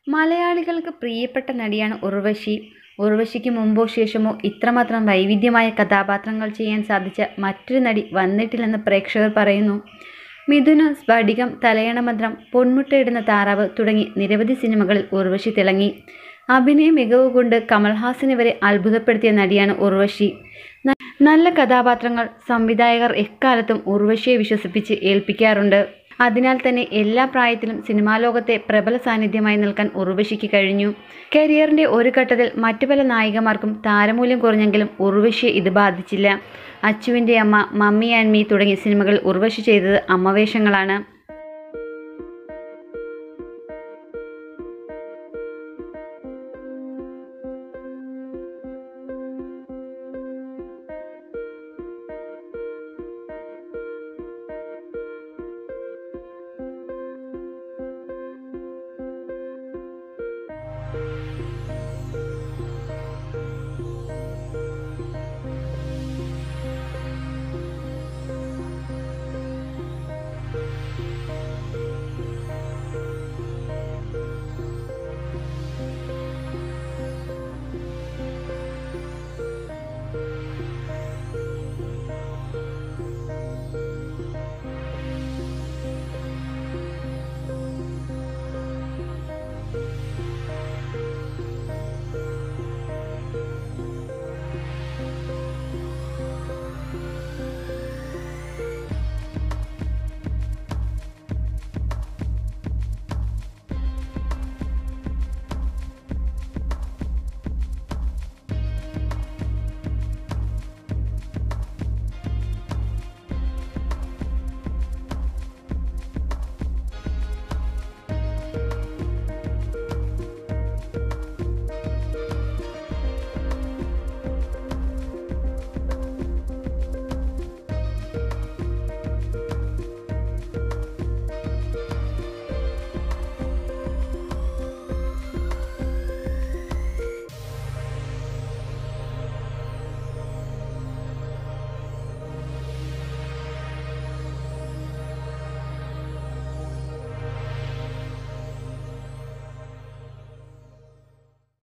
മലയാളികൾക്ക് പ്രിയപ്പെട്ട നടിയാണ് ഉർവശി ഉർവശിക്ക് മുമ്പോ ശേഷമോ ഇത്രമാത്രം വൈവിധ്യമായ കഥാപാത്രങ്ങൾ ചെയ്യാൻ സാധിച്ച മറ്റൊരു നടി വന്നിട്ടില്ലെന്ന് പ്രേക്ഷകർ പറയുന്നു മിഥുന സ്ഫടികം തലയണമന്ത്രം പൊന്മുട്ടയിടുന്ന താറാവ് തുടങ്ങി നിരവധി സിനിമകളിൽ ഉർവശി തിളങ്ങി അഭിനയ മികവ് കൊണ്ട് കമൽഹാസനെ വരെ അത്ഭുതപ്പെടുത്തിയ നടിയാണ് ഉർവശി ന- നല്ല കഥാപാത്രങ്ങൾ സംവിധായകർ എക്കാലത്തും ഉർവശിയെ വിശ്വസിപ്പിച്ച് ഏൽപ്പിക്കാറുണ്ട് അതിനാൽ തന്നെ എല്ലാ പ്രായത്തിലും സിനിമാ ലോകത്തെ പ്രബല സാന്നിധ്യമായി നിൽക്കാൻ ഉർവശിക്ക് കഴിഞ്ഞു കരിയറിന്റെ ഒരു ഘട്ടത്തിൽ മറ്റു പല നായികമാർക്കും താരമൂല്യം കുറഞ്ഞെങ്കിലും ഉർവശിയെ ഇത് ബാധിച്ചില്ല അച്ചുവിൻ്റെ അമ്മ മമ്മി ആൻഡ് മീ തുടങ്ങിയ സിനിമകളിൽ ഉർവശി ചെയ്തത് അമ്മവേഷങ്ങളാണ്